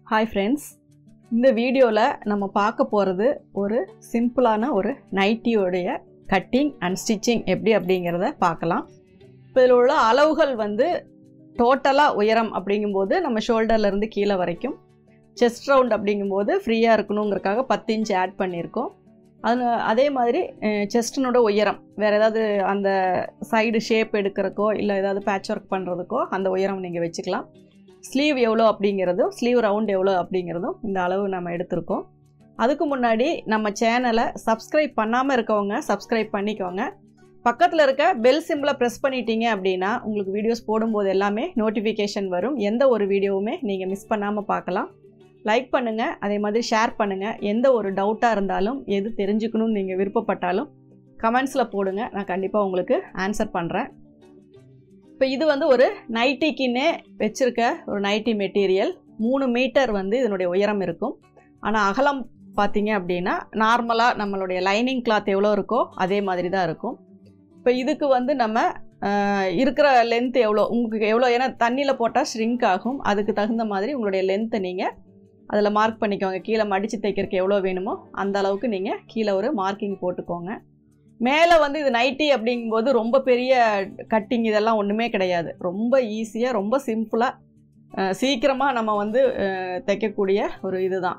hi friends இந்த வீடியோவில் நம்ம பார்க்க போகிறது ஒரு சிம்பிளான ஒரு நைட்டியோடைய கட்டிங் அண்ட் ஸ்டிச்சிங் எப்படி அப்படிங்கிறத பார்க்கலாம் இப்போ இதில் உள்ள அளவுகள் வந்து டோட்டலாக உயரம் அப்படிங்கும்போது நம்ம ஷோல்டர்லேருந்து கீழே வரைக்கும் செஸ்ட் ரவுண்ட் அப்படிங்கும்போது ஃப்ரீயாக இருக்கணுங்கிறக்காக பத்து இன்ச் ஆட் பண்ணியிருக்கோம் அது அதே மாதிரி செஸ்டினோட உயரம் வேறு ஏதாவது அந்த சைடு ஷேப் எடுக்கிறக்கோ இல்லை ஏதாவது பேட்ச் ஒர்க் பண்ணுறதுக்கோ அந்த உயரம் நீங்கள் வச்சுக்கலாம் ஸ்லீவ் எவ்வளோ அப்படிங்கிறதும் ஸ்லீவ் ரவுண்ட் எவ்வளோ அப்படிங்கிறதும் இந்த அளவு நம்ம எடுத்திருக்கோம் அதுக்கு முன்னாடி நம்ம சேனலை சப்ஸ்கிரைப் பண்ணாமல் இருக்கவங்க சப்ஸ்கிரைப் பண்ணிக்கோங்க பக்கத்தில் இருக்க பெல் சிம்பிளை ப்ரெஸ் பண்ணிட்டீங்க அப்படின்னா உங்களுக்கு வீடியோஸ் போடும்போது எல்லாமே நோட்டிஃபிகேஷன் வரும் எந்த ஒரு வீடியோவுமே நீங்கள் மிஸ் பண்ணாமல் பார்க்கலாம் லைக் பண்ணுங்கள் அதே மாதிரி ஷேர் பண்ணுங்கள் எந்த ஒரு டவுட்டாக இருந்தாலும் எது தெரிஞ்சுக்கணும்னு நீங்கள் விருப்பப்பட்டாலும் கமெண்ட்ஸில் போடுங்க நான் கண்டிப்பாக உங்களுக்கு ஆன்சர் பண்ணுறேன் இப்போ இது வந்து ஒரு நைட்டிக்குன்னே வச்சுருக்க ஒரு நைட்டி மெட்டீரியல் மூணு மீட்டர் வந்து இதனுடைய உயரம் இருக்கும் ஆனால் அகலம் பார்த்தீங்க அப்படின்னா நார்மலாக நம்மளுடைய லைனிங் கிளாத் எவ்வளோ இருக்கோ அதே மாதிரி தான் இருக்கும் இப்போ இதுக்கு வந்து நம்ம இருக்கிற லென்த் எவ்வளோ உங்களுக்கு எவ்வளோ ஏன்னா தண்ணியில் போட்டால் ஷ்ரிங்க் ஆகும் அதுக்கு தகுந்த மாதிரி உங்களுடைய லென்த்தை நீங்கள் அதில் மார்க் பண்ணிக்கோங்க கீழே மடித்து தைக்கிறதுக்கு எவ்வளோ வேணுமோ அந்த அளவுக்கு நீங்கள் கீழே ஒரு மார்க்கிங் போட்டுக்கோங்க மேலே வந்து இது நைட்டி அப்படிங்கும்போது ரொம்ப பெரிய கட்டிங் இதெல்லாம் ஒன்றுமே கிடையாது ரொம்ப ஈஸியாக ரொம்ப சிம்பிளாக சீக்கிரமாக நம்ம வந்து தைக்கக்கூடிய ஒரு இதுதான்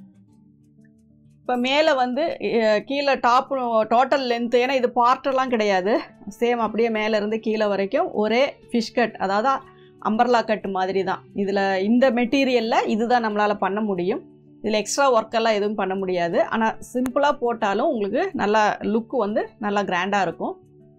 இப்போ மேலே வந்து கீழே டாப் டோட்டல் லென்த்து ஏன்னா இது பார்ட்டெல்லாம் கிடையாது சேம் அப்படியே மேலேருந்து கீழே வரைக்கும் ஒரே ஃபிஷ் கட் அதாவது அம்பர்லா கட் மாதிரி தான் இதில் இந்த மெட்டீரியலில் இதுதான் நம்மளால் பண்ண முடியும் இதில் எக்ஸ்ட்ரா ஒர்க்கெல்லாம் எதுவும் பண்ண முடியாது ஆனால் சிம்பிளாக போட்டாலும் உங்களுக்கு நல்லா லுக்கு வந்து நல்லா கிராண்டாக இருக்கும்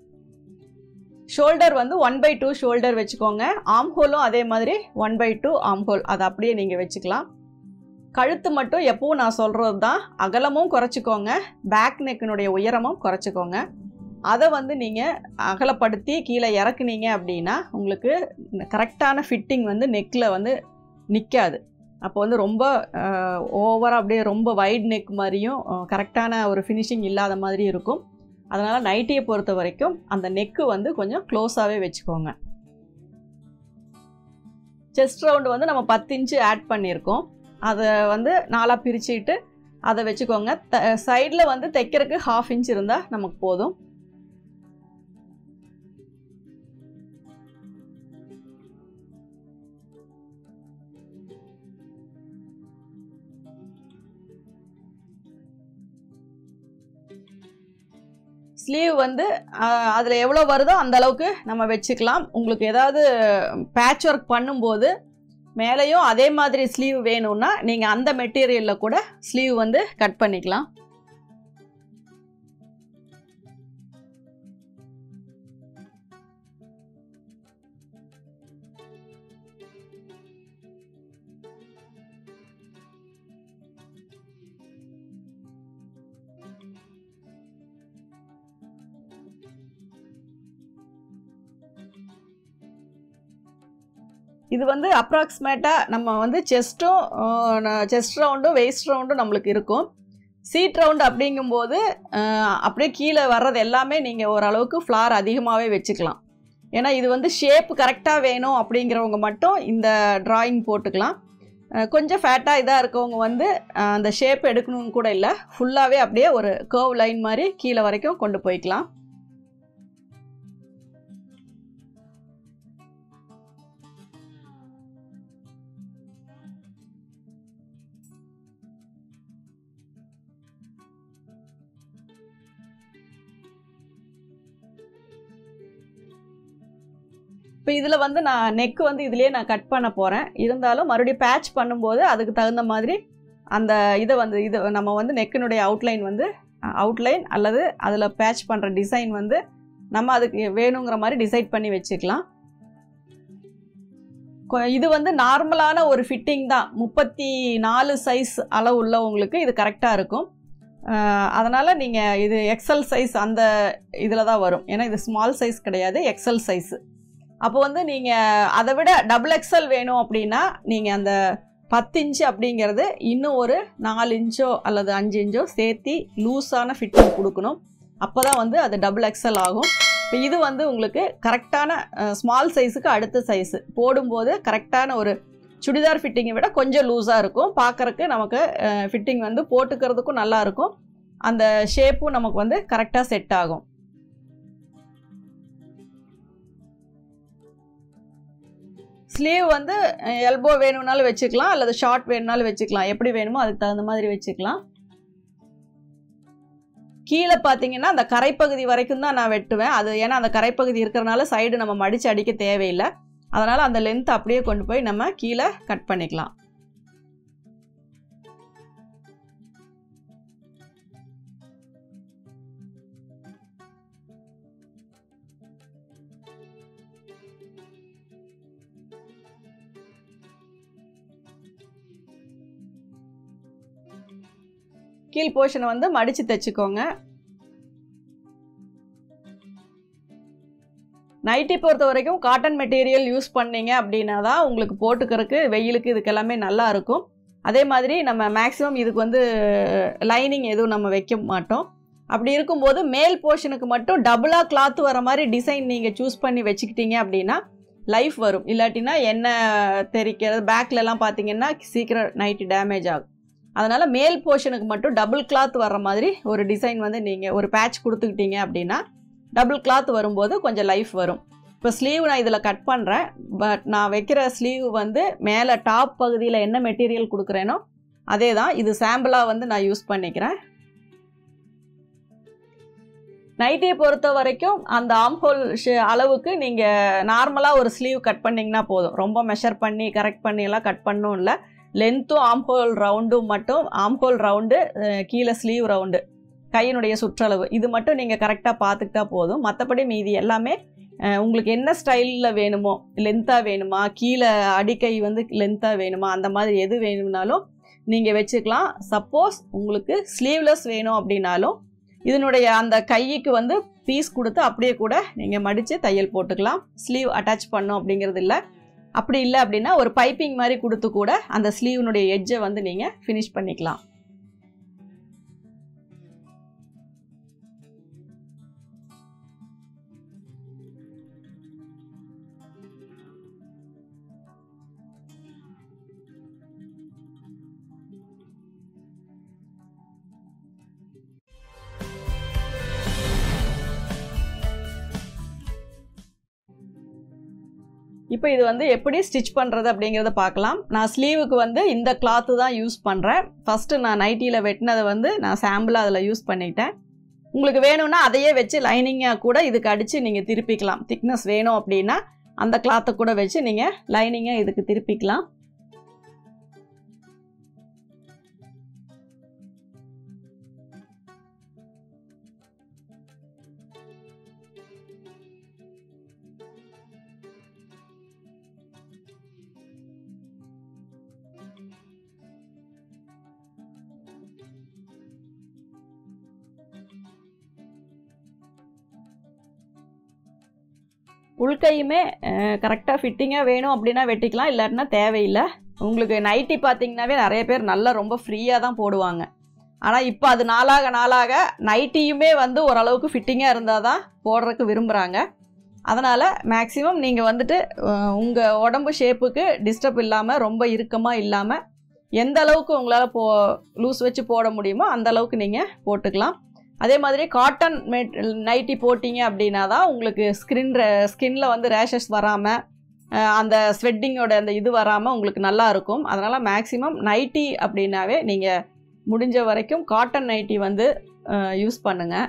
ஷோல்டர் வந்து ஒன் பை டூ ஷோல்டர் வச்சுக்கோங்க ஆம் ஹோலும் அதே மாதிரி one by two armhole அதை அப்படியே நீங்கள் வச்சுக்கலாம் கழுத்து மட்டும் எப்பவும் நான் சொல்கிறது தான் அகலமும் குறைச்சிக்கோங்க பேக் நெக்கினுடைய உயரமும் குறைச்சிக்கோங்க அதை வந்து நீங்கள் அகலப்படுத்தி கீழே இறக்குனீங்க அப்படின்னா உங்களுக்கு கரெக்டான ஃபிட்டிங் வந்து நெக்கில் வந்து நிற்காது அப்போ வந்து ரொம்ப ஓவராக அப்படியே ரொம்ப வைட் நெக் மாதிரியும் கரெக்டான ஒரு ஃபினிஷிங் இல்லாத மாதிரி இருக்கும் அதனால் நைட்டியை பொறுத்த வரைக்கும் அந்த நெக்கு வந்து கொஞ்சம் க்ளோஸாகவே வச்சுக்கோங்க செஸ்ட் ரவுண்டு வந்து நம்ம பத்து இன்ச்சு ஆட் பண்ணியிருக்கோம் அதை வந்து நாலாக பிரிச்சுட்டு அதை வச்சுக்கோங்க த சைடில் வந்து தைக்கிறதுக்கு ஹாஃப் இன்ச் இருந்தால் நமக்கு போதும் ஸ்லீவ் வந்து அதில் எவ்வளோ வருதோ அந்த அளவுக்கு நம்ம வச்சுக்கலாம் உங்களுக்கு ஏதாவது பேட்ச் ஒர்க் பண்ணும்போது மேலேயும் அதே மாதிரி ஸ்லீவ் வேணும்னா நீங்கள் அந்த மெட்டீரியலில் கூட ஸ்லீவ் வந்து கட் பண்ணிக்கலாம் இது வந்து அப்ராக்சிமேட்டாக நம்ம வந்து செஸ்ட்டும் செஸ்ட் ரவுண்டும் வெயிஸ்ட் ரவுண்டும் நம்மளுக்கு இருக்கும் சீட் ரவுண்டு அப்படிங்கும்போது அப்படியே கீழே வர்றது எல்லாமே நீங்கள் ஓரளவுக்கு ஃப்ளார் அதிகமாகவே வச்சுக்கலாம் ஏன்னா இது வந்து ஷேப் கரெக்டாக வேணும் அப்படிங்கிறவங்க மட்டும் இந்த ட்ராயிங் போட்டுக்கலாம் கொஞ்சம் ஃபேட்டாக இதாக இருக்கவங்க வந்து அந்த ஷேப் எடுக்கணும்னு கூட இல்லை ஃபுல்லாகவே அப்படியே ஒரு கர்வ் லைன் மாதிரி கீழே வரைக்கும் கொண்டு போய்க்கலாம் இப்போ இதில் வந்து நான் நெக்கு வந்து இதிலே நான் கட் பண்ண போகிறேன் இருந்தாலும் மறுபடியும் பேட்ச் பண்ணும்போது அதுக்கு தகுந்த மாதிரி அந்த இதை வந்து இது நம்ம வந்து நெக்கினுடைய அவுட்லைன் வந்து அவுட்லைன் அல்லது அதில் பேட்ச் பண்ணுற டிசைன் வந்து நம்ம அதுக்கு வேணுங்கிற மாதிரி டிசைட் பண்ணி வச்சுக்கலாம் இது வந்து நார்மலான ஒரு ஃபிட்டிங் தான் முப்பத்தி நாலு சைஸ் அளவு உள்ளவங்களுக்கு இது கரெக்டாக இருக்கும் அதனால் நீங்கள் இது எக்ஸல் சைஸ் அந்த இதில் தான் வரும் ஏன்னா இது ஸ்மால் சைஸ் கிடையாது எக்ஸல் சைஸு அப்போ வந்து நீங்கள் அதை விட டபுள் எக்ஸல் வேணும் அப்படின்னா நீங்கள் அந்த பத்து இன்ச்சு அப்படிங்கிறது இன்னும் ஒரு நாலு இன்ச்சோ அல்லது அஞ்சு இன்ச்சோ சேர்த்தி லூஸான ஃபிட்டிங் கொடுக்கணும் அப்போ தான் வந்து அது டபுள் எக்ஸல் ஆகும் இப்போ இது வந்து உங்களுக்கு கரெக்டான ஸ்மால் சைஸுக்கு அடுத்த சைஸு போடும்போது கரெக்டான ஒரு சுடிதார் ஃபிட்டிங்கை விட கொஞ்சம் லூஸாக இருக்கும் பார்க்குறக்கு நமக்கு ஃபிட்டிங் வந்து போட்டுக்கிறதுக்கும் நல்லா இருக்கும் அந்த ஷேப்பும் நமக்கு வந்து கரெக்டாக செட் ஆகும் ஸ்லீவ் வந்து எல்போ வேணும்னாலும் வச்சுக்கலாம் அல்லது ஷார்ட் வேணும்னாலும் வச்சுக்கலாம் எப்படி வேணுமோ அதுக்கு தகுந்த மாதிரி வச்சுக்கலாம் கீழே பார்த்தீங்கன்னா அந்த கரைப்பகுதி வரைக்கும் தான் நான் வெட்டுவேன் அது ஏன்னா அந்த கரைப்பகுதி இருக்கிறனால சைடு நம்ம மடித்து அடிக்க தேவையில்லை அதனால் அந்த லென்த் அப்படியே கொண்டு போய் நம்ம கீழே கட் பண்ணிக்கலாம் கீழ் போர்ஷனை வந்து மடித்து தைச்சிக்கோங்க நைட்டி பொறுத்த வரைக்கும் காட்டன் மெட்டீரியல் யூஸ் பண்ணீங்க அப்படின்னா தான் உங்களுக்கு போட்டுக்கிறதுக்கு வெயிலுக்கு இதுக்கெல்லாமே நல்லா இருக்கும் அதே மாதிரி நம்ம மேக்ஸிமம் இதுக்கு வந்து லைனிங் எதுவும் நம்ம வைக்க மாட்டோம் அப்படி இருக்கும்போது மேல் போர்ஷனுக்கு மட்டும் டபுளாக கிளாத் வர மாதிரி டிசைன் நீங்கள் சூஸ் பண்ணி வச்சுக்கிட்டீங்க அப்படின்னா லைஃப் வரும் இல்லாட்டினா என்ன தெரிக்கிறது பேக்லலாம் பார்த்தீங்கன்னா சீக்கிரம் நைட்டு டேமேஜ் ஆகும் அதனால் மேல் போர்ஷனுக்கு மட்டும் டபுள் கிளாத் வர்ற மாதிரி ஒரு டிசைன் வந்து நீங்கள் ஒரு பேட்ச் கொடுத்துக்கிட்டீங்க அப்படின்னா டபுள் கிளாத் வரும்போது கொஞ்சம் லைஃப் வரும் இப்போ ஸ்லீவ் நான் இதில் கட் பண்ணுறேன் பட் நான் வைக்கிற ஸ்லீவ் வந்து மேலே டாப் பகுதியில் என்ன மெட்டீரியல் கொடுக்குறேனோ அதே தான் இது சாம்பிளாக வந்து நான் யூஸ் பண்ணிக்கிறேன் நைட்டியை பொறுத்த வரைக்கும் அந்த ஆம்ஹோல் அளவுக்கு நீங்கள் நார்மலாக ஒரு ஸ்லீவ் கட் பண்ணிங்கன்னா போதும் ரொம்ப மெஷர் பண்ணி கரெக்ட் பண்ணி எல்லாம் கட் பண்ணும் இல்லை லென்த்தும் ஆம்ஹோல் ரவுண்டும் மட்டும் ஆம்ஹோல் ரவுண்டு கீழே ஸ்லீவ் ரவுண்டு கையினுடைய சுற்றளவு இது மட்டும் நீங்கள் கரெக்டாக பார்த்துக்கிட்டா போதும் மற்றபடி மீதி எல்லாமே உங்களுக்கு என்ன ஸ்டைலில் வேணுமோ லென்த்தாக வேணுமா கீழே அடிக்கை வந்து லென்த்தாக வேணுமா அந்த மாதிரி எது வேணும்னாலும் நீங்கள் வச்சுக்கலாம் சப்போஸ் உங்களுக்கு ஸ்லீவ்லெஸ் வேணும் அப்படின்னாலும் இதனுடைய அந்த கைக்கு வந்து பீஸ் கொடுத்து அப்படியே கூட நீங்கள் மடித்து தையல் போட்டுக்கலாம் ஸ்லீவ் அட்டாச் பண்ணோம் அப்படிங்கிறது இல்லை அப்படி இல்லை அப்படின்னா ஒரு பைப்பிங் மாதிரி கொடுத்து கூட அந்த ஸ்லீவ்னுடைய எட்ஜை வந்து நீங்கள் ஃபினிஷ் பண்ணிக்கலாம் இப்போ இது வந்து எப்படி ஸ்டிச் பண்ணுறது அப்படிங்கிறத பார்க்கலாம் நான் ஸ்லீவுக்கு வந்து இந்த கிளாத்து தான் யூஸ் பண்ணுறேன் ஃபஸ்ட்டு நான் நைட்டியில் வெட்டினதை வந்து நான் சாம்பிளாக அதில் யூஸ் பண்ணிட்டேன் உங்களுக்கு வேணும்னா அதையே வச்சு லைனிங்காக கூட இதுக்கு அடித்து நீங்கள் திருப்பிக்கலாம் திக்னஸ் வேணும் அப்படின்னா அந்த கிளாத்தை கூட வச்சு நீங்கள் லைனிங்காக இதுக்கு திருப்பிக்கலாம் உள்கையுமே கரெக்டாக ஃபிட்டிங்காக வேணும் அப்படின்னா வெட்டிக்கலாம் இல்லாட்டினா தேவையில்லை உங்களுக்கு நைட்டி பார்த்தீங்கன்னாவே நிறைய பேர் நல்லா ரொம்ப ஃப்ரீயாக தான் போடுவாங்க ஆனால் இப்போ அது நாளாக நாளாக நைட்டியுமே வந்து ஓரளவுக்கு ஃபிட்டிங்காக இருந்தால் தான் போடுறதுக்கு விரும்புகிறாங்க அதனால் மேக்ஸிமம் நீங்கள் வந்துட்டு உங்கள் உடம்பு ஷேப்புக்கு டிஸ்டர்ப் இல்லாமல் ரொம்ப இறுக்கமாக இல்லாமல் எந்த அளவுக்கு உங்களால் போ லூஸ் வச்சு போட முடியுமோ அந்த அளவுக்கு நீங்கள் போட்டுக்கலாம் அதே மாதிரி காட்டன் மெட் நைட்டி போட்டிங்க அப்படின்னா தான் உங்களுக்கு ஸ்கின் ஸ்கின்னில் வந்து ரேஷஸ் வராமல் அந்த ஸ்வெட்டிங்கோட அந்த இது வராமல் உங்களுக்கு நல்லா இருக்கும் அதனால் மேக்ஸிமம் நைட்டி அப்படின்னாவே நீங்கள் முடிஞ்ச வரைக்கும் காட்டன் நைட்டி வந்து யூஸ் பண்ணுங்கள்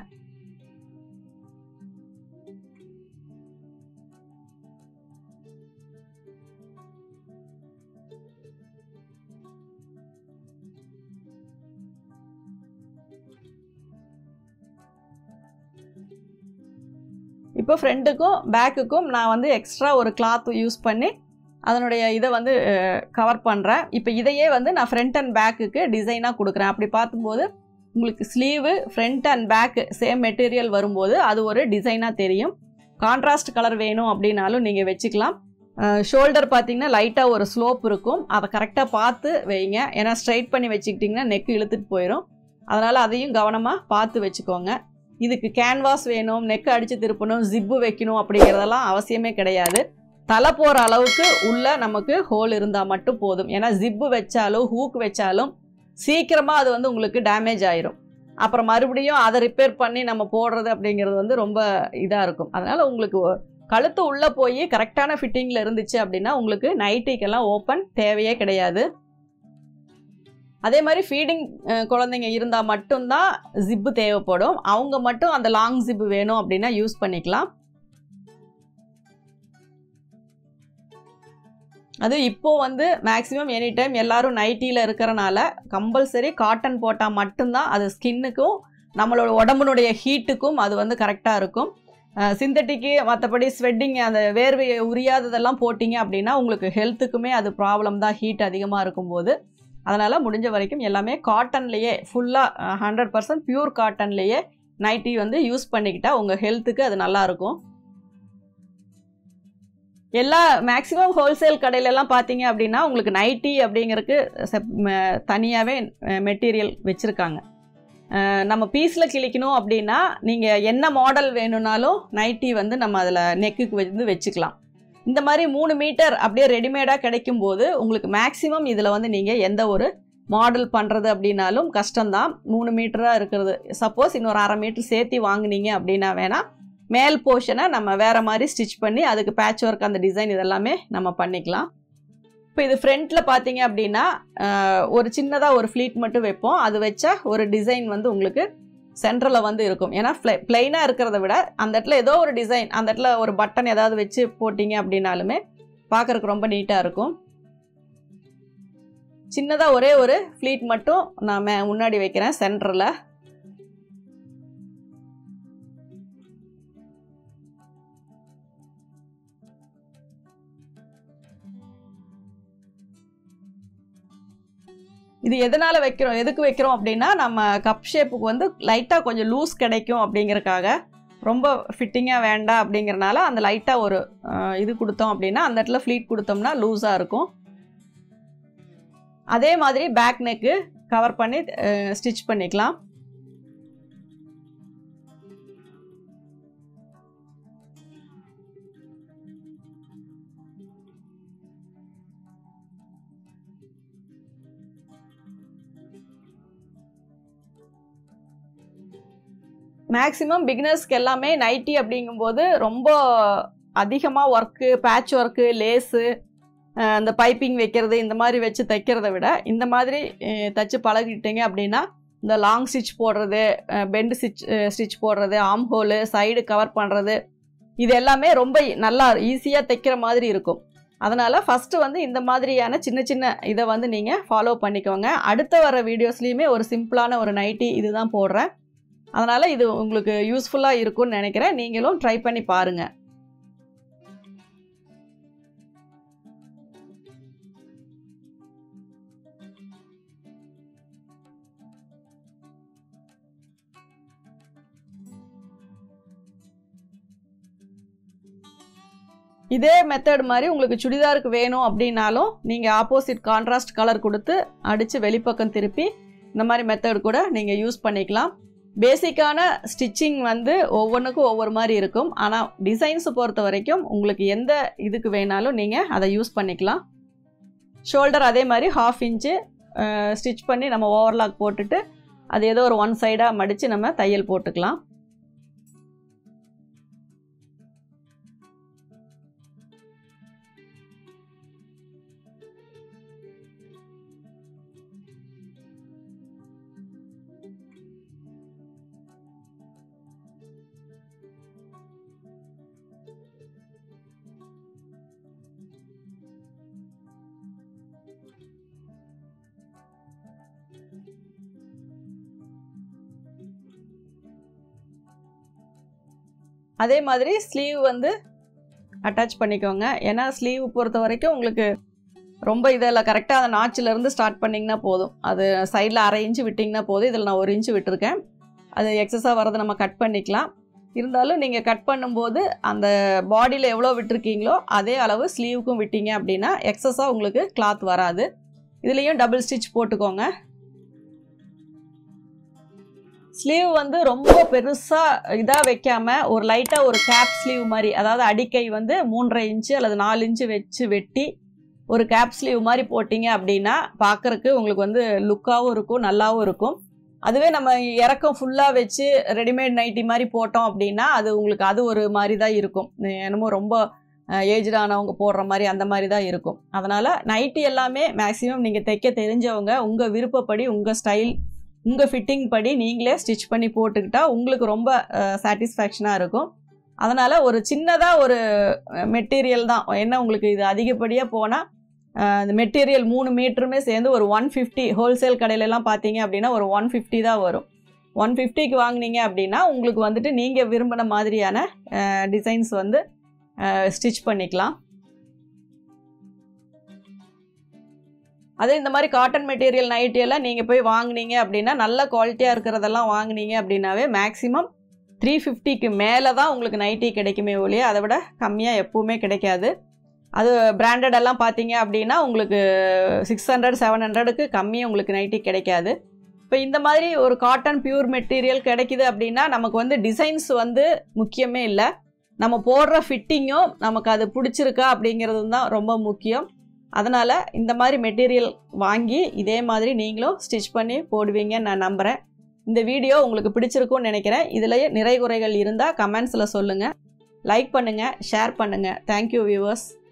இப்போ ஃப்ரண்ட்டுக்கும் பேக்குக்கும் நான் வந்து எக்ஸ்ட்ரா ஒரு கிளாத் யூஸ் பண்ணி அதனுடைய இதை வந்து கவர் பண்ணுறேன் இப்போ இதையே வந்து நான் ஃப்ரண்ட் அண்ட் பேக்குக்கு டிசைனாக கொடுக்குறேன் அப்படி பார்க்கும்போது உங்களுக்கு sleeve front and back same material வரும்போது அது ஒரு டிசைனாக தெரியும் கான்ட்ராஸ்ட் கலர் வேணும் அப்படின்னாலும் நீங்கள் வச்சுக்கலாம் ஷோல்டர் பார்த்தீங்கன்னா லைட்டாக ஒரு ஸ்லோப் இருக்கும் அதை கரெக்டாக பார்த்து வைங்க ஏன்னா ஸ்ட்ரைட் பண்ணி வச்சுக்கிட்டிங்கன்னா நெக் இழுத்துட்டு போயிடும் அதனால் அதையும் கவனமாக பார்த்து வச்சுக்கோங்க இதுக்கு கேன்வாஸ் வேணும் நெக் அடித்து திருப்பணும் ஜிப்பு வைக்கணும் அப்படிங்கிறதெல்லாம் அவசியமே கிடையாது தலை போகிற அளவுக்கு உள்ள நமக்கு ஹோல் இருந்தால் மட்டும் போதும் ஏன்னா ஜிப்பு வச்சாலும் ஹூக் வச்சாலும் சீக்கிரமாக அது வந்து உங்களுக்கு டேமேஜ் ஆயிரும் அப்புறம் மறுபடியும் அதை ரிப்பேர் பண்ணி நம்ம போடுறது அப்படிங்கிறது வந்து ரொம்ப இதாக இருக்கும் அதனால் உங்களுக்கு கழுத்து உள்ளே போய் கரெக்டான ஃபிட்டிங்கில் இருந்துச்சு அப்படின்னா உங்களுக்கு நைட்டிக்கெல்லாம் ஓப்பன் தேவையே கிடையாது அதே மாதிரி ஃபீடிங் குழந்தைங்க இருந்தால் மட்டும்தான் ஜிப்பு தேவைப்படும் அவங்க மட்டும் அந்த லாங் ஜிப்பு வேணும் அப்படின்னா யூஸ் பண்ணிக்கலாம் அது இப்போ வந்து மேக்ஸிமம் எனி டைம் எல்லாரும் நைட்டியில் இருக்கிறனால கம்பல்சரி காட்டன் போட்டால் மட்டும்தான் அது ஸ்கின்னுக்கும் நம்மளோட உடம்புனுடைய ஹீட்டுக்கும் அது வந்து கரெக்டாக இருக்கும் சிந்தட்டிக்கு மற்றபடி ஸ்வெட்டிங் அந்த வேர்வையை உரியாததெல்லாம் போட்டிங்க அப்படின்னா உங்களுக்கு ஹெல்த்துக்குமே அது ப்ராப்ளம் தான் ஹீட் அதிகமாக இருக்கும்போது அதனால் முடிஞ்ச வரைக்கும் எல்லாமே காட்டன்லேயே ஃபுல்லாக ஹண்ட்ரட் பர்சன்ட் பியூர் காட்டன்லேயே நைட்டி வந்து யூஸ் பண்ணிக்கிட்டால் உங்கள் ஹெல்த்துக்கு அது நல்லாயிருக்கும் எல்லா மேக்ஸிமம் ஹோல்சேல் கடையிலலாம் பார்த்தீங்க அப்படின்னா உங்களுக்கு நைட்டி அப்படிங்கிறதுக்கு செப் தனியாகவே மெட்டீரியல் வச்சுருக்காங்க நம்ம பீஸில் கிழிக்கணும் அப்படின்னா நீங்கள் என்ன மாடல் வேணும்னாலும் நைட்டி வந்து நம்ம அதில் நெக்குக்கு வந்து வச்சுக்கலாம் இந்த மாதிரி மூணு மீட்டர் அப்படியே ரெடிமேடாக கிடைக்கும்போது உங்களுக்கு மேக்ஸிமம் இதில் வந்து நீங்கள் எந்த ஒரு மாடல் பண்ணுறது அப்படின்னாலும் கஷ்டம்தான் மூணு மீட்டராக இருக்கிறது சப்போஸ் இன்னொரு அரை மீட்டர் சேர்த்து வாங்குனீங்க அப்படின்னா வேணால் மேல் போர்ஷனை நம்ம வேறு மாதிரி ஸ்டிச் பண்ணி அதுக்கு பேட்ச் ஒர்க் அந்த டிசைன் இதெல்லாமே நம்ம பண்ணிக்கலாம் இப்போ இது ஃப்ரண்ட்டில் பார்த்தீங்க அப்படின்னா ஒரு சின்னதாக ஒரு ஃப்ளீட் மட்டும் வைப்போம் அது வச்சா ஒரு டிசைன் வந்து உங்களுக்கு சென்டரில் வந்து இருக்கும் ஏன்னா ஃப்ளை பிளைனாக இருக்கிறத விட அந்த இடத்துல ஏதோ ஒரு டிசைன் அந்த இடத்துல ஒரு பட்டன் ஏதாவது வச்சு போட்டிங்க அப்படின்னாலுமே பார்க்குறக்கு ரொம்ப நீட்டாக இருக்கும் சின்னதாக ஒரே ஒரு ஃப்ளீட் மட்டும் நான் முன்னாடி வைக்கிறேன் சென்டரில் இது எதனால் வைக்கிறோம் எதுக்கு வைக்கிறோம் அப்படின்னா நம்ம கப் ஷேப்புக்கு வந்து லைட்டாக கொஞ்சம் லூஸ் கிடைக்கும் அப்படிங்கிறக்காக ரொம்ப ஃபிட்டிங்காக வேண்டாம் அப்படிங்கிறனால அந்த லைட்டாக ஒரு இது கொடுத்தோம் அப்படின்னா அந்த இடத்துல ஃப்ளீட் கொடுத்தோம்னா லூஸாக இருக்கும் அதே மாதிரி பேக் நெக்கு கவர் பண்ணி ஸ்டிச் பண்ணிக்கலாம் மேக்ஸிமம் பிகினர்ஸ்க்கு எல்லாமே நைட்டி அப்படிங்கும்போது ரொம்ப அதிகமாக ஒர்க்கு பேட்ச் ஒர்க்கு லேஸு அந்த பைப்பிங் வைக்கிறது இந்த மாதிரி வச்சு தைக்கிறத விட இந்த மாதிரி தைச்சு பழகிட்டீங்க அப்படின்னா இந்த லாங் ஸ்டிச் போடுறது பெண்டு ஸ்டிச் ஸ்டிச் போடுறது ஆம் ஹோலு சைடு கவர் பண்ணுறது இது எல்லாமே ரொம்ப நல்லா ஈஸியாக தைக்கிற மாதிரி இருக்கும் அதனால் ஃபஸ்ட்டு வந்து இந்த மாதிரியான சின்ன சின்ன இதை வந்து நீங்கள் ஃபாலோ பண்ணிக்கோங்க அடுத்த வர வீடியோஸ்லேயுமே ஒரு சிம்பிளான ஒரு நைட்டி இதுதான் போடுறேன் அதனால் இது உங்களுக்கு யூஸ்ஃபுல்லாக இருக்கும்னு நினைக்கிறேன் நீங்களும் ட்ரை பண்ணி பாருங்கள் இதே மெத்தட் மாதிரி உங்களுக்கு சுடிதாருக்கு வேணும் அப்படின்னாலும் நீங்கள் ஆப்போசிட் கான்ட்ராஸ்ட் கலர் கொடுத்து அடித்து வெளிப்பக்கம் திருப்பி இந்த மாதிரி மெத்தட் கூட நீங்கள் யூஸ் பண்ணிக்கலாம் பேசிக்கான ஸ்டிச்சிங் வந்து ஒவ்வொன்றுக்கும் ஒவ்வொரு மாதிரி இருக்கும் ஆனால் டிசைன்ஸை பொறுத்த வரைக்கும் உங்களுக்கு எந்த இதுக்கு வேணாலும் நீங்கள் அதை யூஸ் பண்ணிக்கலாம் ஷோல்டர் அதே மாதிரி ஹாஃப் இன்ச்சு ஸ்டிச் பண்ணி நம்ம ஓவர்லாக் போட்டுட்டு அது ஏதோ ஒரு ஒன் சைடாக மடித்து நம்ம தையல் போட்டுக்கலாம் அதே மாதிரி ஸ்லீவ் வந்து அட்டாச் பண்ணிக்கோங்க ஏன்னா ஸ்லீவ் பொறுத்த வரைக்கும் உங்களுக்கு ரொம்ப இதில் கரெக்டாக அந்த நாச்சிலேருந்து ஸ்டார்ட் பண்ணிங்கன்னா போதும் அது சைடில் அரை இன்ச்சு விட்டிங்கன்னா போதும் இதில் நான் ஒரு இன்ச்சு விட்டுருக்கேன் அது எக்ஸஸாக வரதை நம்ம கட் பண்ணிக்கலாம் இருந்தாலும் நீங்கள் கட் பண்ணும்போது அந்த பாடியில் எவ்வளோ விட்டுருக்கீங்களோ அதே அளவு ஸ்லீவுக்கும் விட்டீங்க அப்படின்னா எக்ஸஸாக உங்களுக்கு கிளாத் வராது இதுலேயும் டபுள் ஸ்டிச் போட்டுக்கோங்க ஸ்லீவ் வந்து ரொம்ப பெருசாக இதாக வைக்காம ஒரு லைட்டாக ஒரு கேப் ஸ்லீவ் மாதிரி அதாவது அடிக்கை வந்து மூன்றரை இன்ச்சு அல்லது நாலு இன்ச்சு வச்சு வெட்டி ஒரு கேப் ஸ்லீவ் மாதிரி போட்டிங்க அப்படின்னா பார்க்குறக்கு உங்களுக்கு வந்து லுக்காகவும் இருக்கும் நல்லாவும் இருக்கும் அதுவே நம்ம இறக்கம் ஃபுல்லாக வச்சு ரெடிமேட் நைட்டி மாதிரி போட்டோம் அப்படின்னா அது உங்களுக்கு அது ஒரு மாதிரி தான் இருக்கும் என்னமோ ரொம்ப ஏஜ்டானவங்க போடுற மாதிரி அந்த மாதிரி தான் இருக்கும் அதனால் நைட்டி எல்லாமே மேக்ஸிமம் நீங்கள் தைக்க தெரிஞ்சவங்க உங்கள் விருப்பப்படி உங்கள் ஸ்டைல் உங்கள் ஃபிட்டிங் படி நீங்களே ஸ்டிச் பண்ணி போட்டுக்கிட்டா உங்களுக்கு ரொம்ப சாட்டிஸ்ஃபேக்ஷனாக இருக்கும் அதனால் ஒரு சின்னதாக ஒரு மெட்டீரியல் தான் என்ன உங்களுக்கு இது அதிகப்படியாக போனால் இந்த மெட்டீரியல் மூணு மீட்டருமே சேர்ந்து ஒரு ஒன் ஃபிஃப்டி ஹோல்சேல் கடையிலலாம் பார்த்தீங்க அப்படின்னா ஒரு ஒன் ஃபிஃப்டி தான் வரும் ஒன் ஃபிஃப்டிக்கு வாங்கினீங்க அப்படின்னா உங்களுக்கு வந்துட்டு நீங்கள் விரும்பின மாதிரியான டிசைன்ஸ் வந்து ஸ்டிச் பண்ணிக்கலாம் அதே இந்த மாதிரி காட்டன் மெட்டீரியல் நைட்டி எல்லாம் நீங்கள் போய் வாங்குனீங்க அப்படின்னா நல்ல குவாலிட்டியாக இருக்கிறதெல்லாம் வாங்குனீங்க அப்படின்னாவே மேக்ஸிமம் த்ரீ ஃபிஃப்டிக்கு மேலே தான் உங்களுக்கு நைட்டி கிடைக்குமே ஒழிய அதை விட கம்மியாக எப்பவுமே கிடைக்காது அது பிராண்டட் எல்லாம் பார்த்தீங்க அப்படின்னா உங்களுக்கு சிக்ஸ் ஹண்ட்ரட் செவன் ஹண்ட்ரடுக்கு கம்மியாக உங்களுக்கு நைட்டி கிடைக்காது இப்போ இந்த மாதிரி ஒரு காட்டன் பியூர் மெட்டீரியல் கிடைக்குது அப்படின்னா நமக்கு வந்து டிசைன்ஸ் வந்து முக்கியமே இல்லை நம்ம போடுற ஃபிட்டிங்கும் நமக்கு அது பிடிச்சிருக்கா அப்படிங்கிறது தான் ரொம்ப முக்கியம் அதனால் இந்த மாதிரி மெட்டீரியல் வாங்கி இதே மாதிரி நீங்களும் ஸ்டிச் பண்ணி போடுவீங்கன்னு நான் நம்புகிறேன் இந்த வீடியோ உங்களுக்கு பிடிச்சிருக்கும்னு நினைக்கிறேன் இதில் நிறை குறைகள் இருந்தால் கமெண்ட்ஸில் சொல்லுங்கள் லைக் பண்ணுங்கள் ஷேர் பண்ணுங்கள் தேங்க்யூ வியூவர்ஸ்